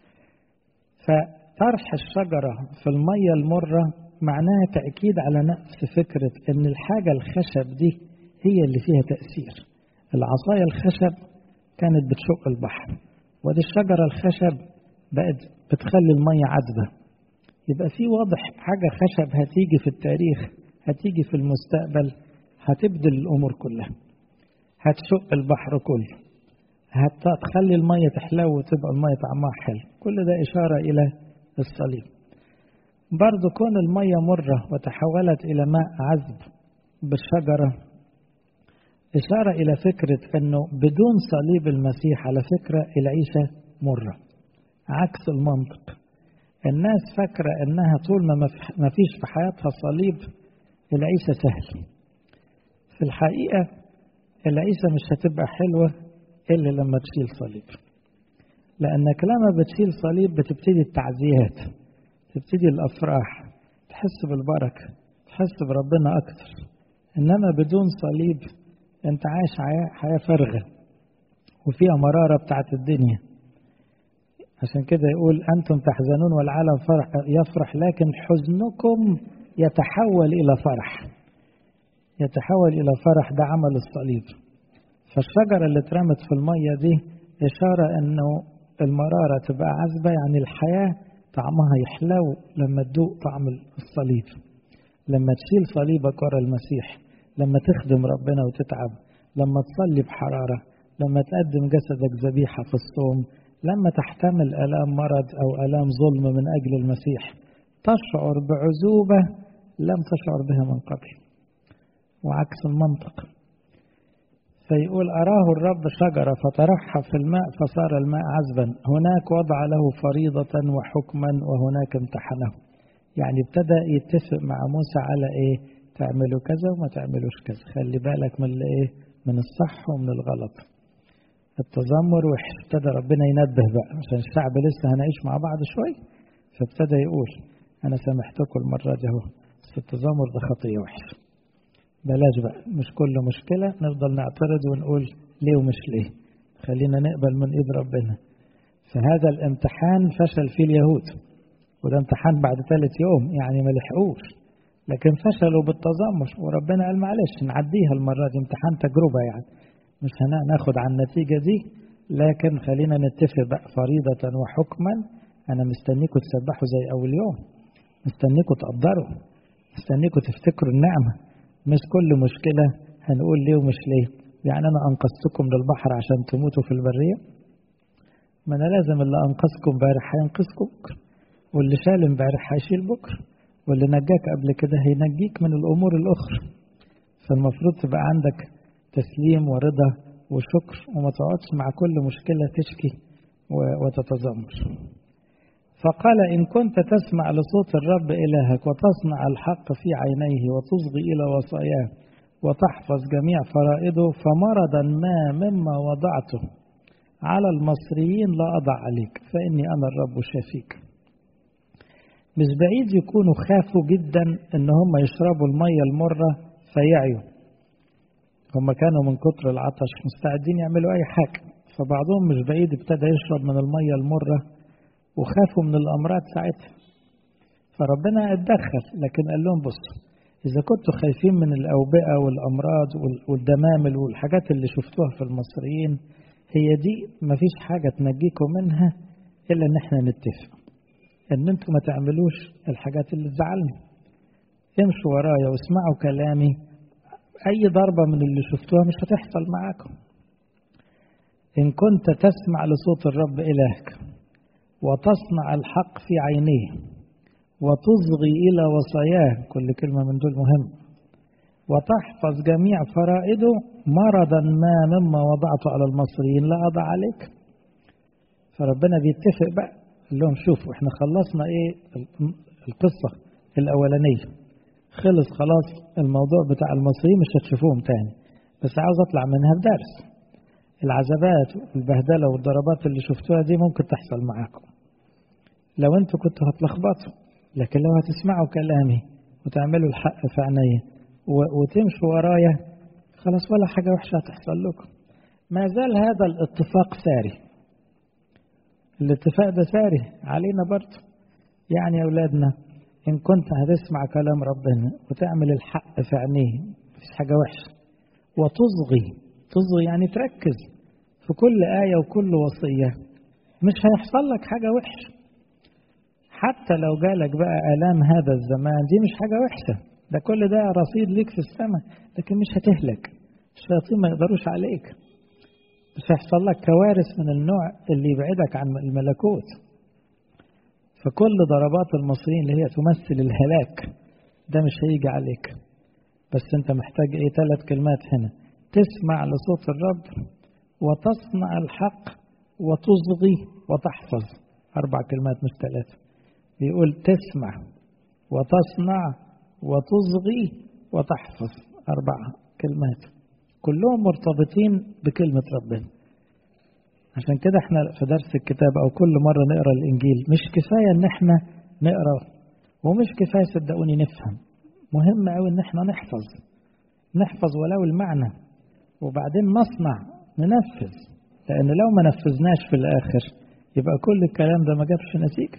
فطرح الشجرة في المية المرة معناها تأكيد على نفس فكرة أن الحاجة الخشب دي هي اللي فيها تأثير العصاية الخشب كانت بتشق البحر ودي الشجرة الخشب بقت بتخلي المية عذبة يبقى في واضح حاجة خشب هتيجي في التاريخ هتيجي في المستقبل هتبدل الأمور كلها هتشق البحر كله هتخلي المية تحلو وتبقى المية طعمها حلو كل ده إشارة إلى الصليب برضو كون المية مرة وتحولت إلى ماء عذب بالشجرة إشارة إلى فكرة أنه بدون صليب المسيح على فكرة العيشة مرة عكس المنطق الناس فاكرة أنها طول ما فيش في حياتها صليب العيشة سهل في الحقيقة العيشة مش هتبقى حلوة إلا لما تشيل صليب لأنك لما بتشيل صليب بتبتدي التعزيات تبتدي الأفراح تحس بالبركة تحس بربنا أكتر إنما بدون صليب أنت عايش حياة فارغة وفيها مرارة بتاعت الدنيا عشان كده يقول أنتم تحزنون والعالم فرح يفرح لكن حزنكم يتحول إلى فرح يتحول إلى فرح ده عمل الصليب فالشجرة اللي اترمت في المية دي إشارة أنه المرارة تبقى عذبة يعني الحياة طعمها يحلو لما تدوق طعم الصليب لما تشيل صليبك ورا المسيح لما تخدم ربنا وتتعب لما تصلي بحرارة لما تقدم جسدك ذبيحة في الصوم لما تحتمل آلام مرض أو آلام ظلم من أجل المسيح تشعر بعزوبة لم تشعر بها من قبل وعكس المنطق فيقول أراه الرب شجرة فطرحها في الماء فصار الماء عذبا هناك وضع له فريضة وحكما وهناك امتحنه يعني ابتدى يتفق مع موسى على ايه تعملوا كذا وما تعملوش كذا خلي بالك من الايه من الصح ومن الغلط التذمر وحش ابتدى ربنا ينبه بقى عشان الشعب لسه هنعيش مع بعض شوي فابتدى يقول انا سامحتكم المره دي اهو بس التذمر ده خطيه وحشه بلاش بقى مش كل مشكلة نفضل نعترض ونقول ليه ومش ليه خلينا نقبل من إيد ربنا فهذا الامتحان فشل فيه اليهود وده امتحان بعد ثالث يوم يعني ما لحقوش لكن فشلوا بالتذمر وربنا قال معلش نعديها المرة دي امتحان تجربة يعني مش هناخد على النتيجة دي لكن خلينا نتفق بقى فريضة وحكما أنا مستنيكم تسبحوا زي أول يوم مستنيكم تقدروا مستنيكم تفتكروا النعمة مش كل مشكلة هنقول ليه ومش ليه يعني أنا أنقذتكم للبحر عشان تموتوا في البرية ما أنا لازم اللي أنقذكم امبارح هينقذكم بكرة واللي شال امبارح هيشيل بكرة واللي نجاك قبل كده هينجيك من الأمور الأخرى فالمفروض تبقى عندك تسليم ورضا وشكر وما تقعدش مع كل مشكلة تشكي وتتذمر فقال إن كنت تسمع لصوت الرب إلهك وتصنع الحق في عينيه وتصغي إلى وصاياه وتحفظ جميع فرائضه فمرضا ما مما وضعته على المصريين لا أضع عليك فإني أنا الرب شافيك مش بعيد يكونوا خافوا جدا إن هم يشربوا المية المرة فيعيوا هم كانوا من كتر العطش مستعدين يعملوا أي حاجة فبعضهم مش بعيد ابتدى يشرب من المية المرة وخافوا من الأمراض ساعتها فربنا اتدخل لكن قال لهم بصوا إذا كنتوا خايفين من الأوبئة والأمراض والدمامل والحاجات اللي شفتوها في المصريين هي دي مفيش حاجة تنجيكم منها إلا إن إحنا نتفق إن أنتوا ما تعملوش الحاجات اللي تزعلني امشوا ورايا واسمعوا كلامي أي ضربة من اللي شفتوها مش هتحصل معاكم إن كنت تسمع لصوت الرب إلهك وتصنع الحق في عينيه وتصغي إلى وصاياه كل كلمة من دول مهم وتحفظ جميع فرائده مرضا ما مما وضعته على المصريين لا أضع عليك فربنا بيتفق بقى قال لهم شوفوا احنا خلصنا ايه القصة الأولانية خلص خلاص الموضوع بتاع المصريين مش هتشوفوهم تاني بس عاوز اطلع منها بدرس العذابات والبهدله والضربات اللي شفتوها دي ممكن تحصل معاكم لو انتوا كنتوا هتلخبطوا لكن لو هتسمعوا كلامي وتعملوا الحق في عينيا وتمشوا ورايا خلاص ولا حاجة وحشة هتحصل لكم ما زال هذا الاتفاق ساري الاتفاق ده ساري علينا برضه يعني يا أولادنا إن كنت هتسمع كلام ربنا وتعمل الحق في عينيه مفيش حاجة وحشة وتصغي تصغي يعني تركز في كل آية وكل وصية مش هيحصل لك حاجة وحشة حتى لو جالك بقى آلام هذا الزمان دي مش حاجة وحشة ده كل ده رصيد ليك في السماء لكن مش هتهلك الشياطين ما يقدروش عليك مش هيحصل لك كوارث من النوع اللي يبعدك عن الملكوت فكل ضربات المصريين اللي هي تمثل الهلاك ده مش هيجي عليك بس انت محتاج ايه ثلاث كلمات هنا تسمع لصوت الرب وتصنع الحق وتصغي وتحفظ اربع كلمات مش ثلاثه بيقول تسمع وتصنع وتصغي وتحفظ اربع كلمات كلهم مرتبطين بكلمه ربنا عشان كده احنا في درس الكتاب او كل مره نقرا الانجيل مش كفايه ان احنا نقرا ومش كفايه صدقوني نفهم مهم قوي ان احنا نحفظ نحفظ ولو المعنى وبعدين نصنع ننفذ لان لو ما نفذناش في الاخر يبقى كل الكلام ده ما جابش نتيجه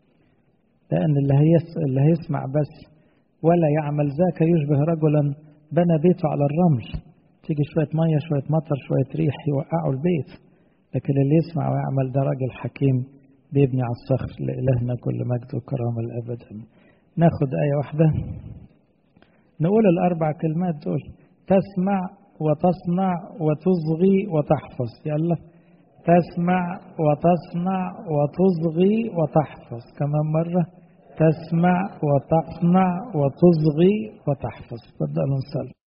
لان اللي هيس اللي هيسمع بس ولا يعمل ذاك يشبه رجلا بنى بيته على الرمل تيجي شويه ميه شويه مطر شويه ريح يوقعوا البيت لكن اللي يسمع ويعمل ده راجل حكيم بيبني على الصخر لإلهنا كل مجد وكرامة الأبد ناخد آية واحدة نقول الأربع كلمات دول تسمع وتصنع وتصغي وتحفظ يلا تسمع وتصنع وتصغي وتحفظ كمان مرة تسمع وتصنع وتصغي وتحفظ تفضلوا نصلي